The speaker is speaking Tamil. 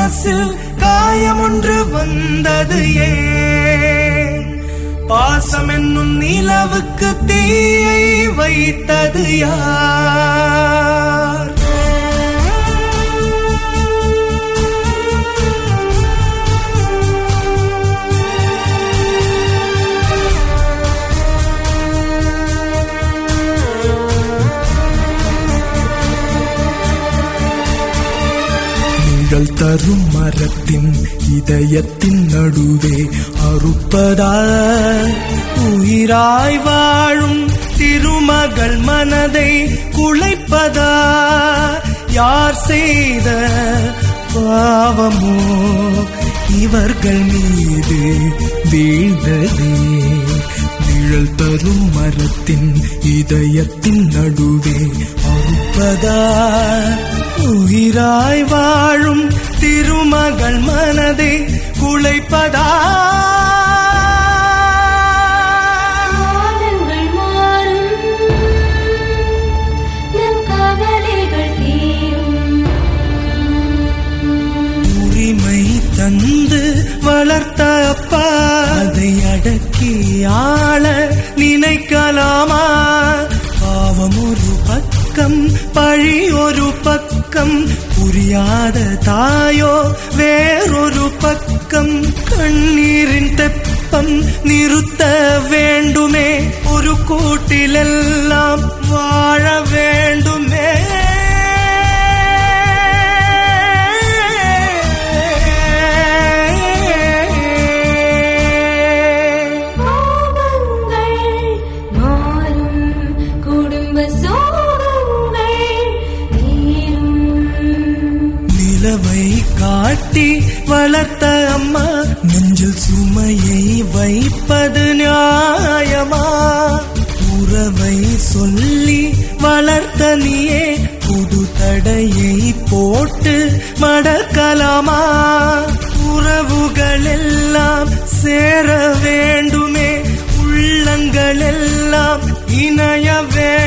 மனசில் காயம் ஒன்று வந்தது ஏன் பாசம் என்னும் நிலவுக்கு தீயை வைத்தது யார் நிழல் தரும் மரத்தின் இதயத்தின் நடுவே அறுப்பதா உயிராய் வாழும் திருமகள் மனதை குலைப்பதா யார் செய்த பாவமோ இவர்கள் மீது வீழ்ந்ததே நிழல் தரும் மரத்தின் இதயத்தின் நடுவே அறுப்பதா உயிராய் வாழும் திருமகள் மனதை குலைப்பதா காலங்கள் மாறும் நம் கவலைகள் தீரும் உரிமை தந்து வளர்த்த அப்பா அதை அடக்கி ஆள நினைக்கலாமா பாவம் ஒரு பக்கம் பழி ஒரு பக்கம் புரியாத தாயோ வேறொரு பக்கம் கண்ணீரின் தெப்பம் நிறுத்த வேண்டுமே ஒரு கூட்டிலெல்லாம் வாழ வேண்டுமே கோபங்கள் மாறும் குடும்ப சோகங்கள் தீரும் நிலவை காட்டி வளர்த்த அம்மா நெஞ்சில் சுமையை வைப்பது நியாயமா உறவை சொல்லி வளர்த்த நீயே புது தடையை போட்டு மடக்கலாமா உறவுகள் எல்லாம் சேர வேண்டுமே உள்ளங்கள் எல்லாம் இணைய வேண்டும்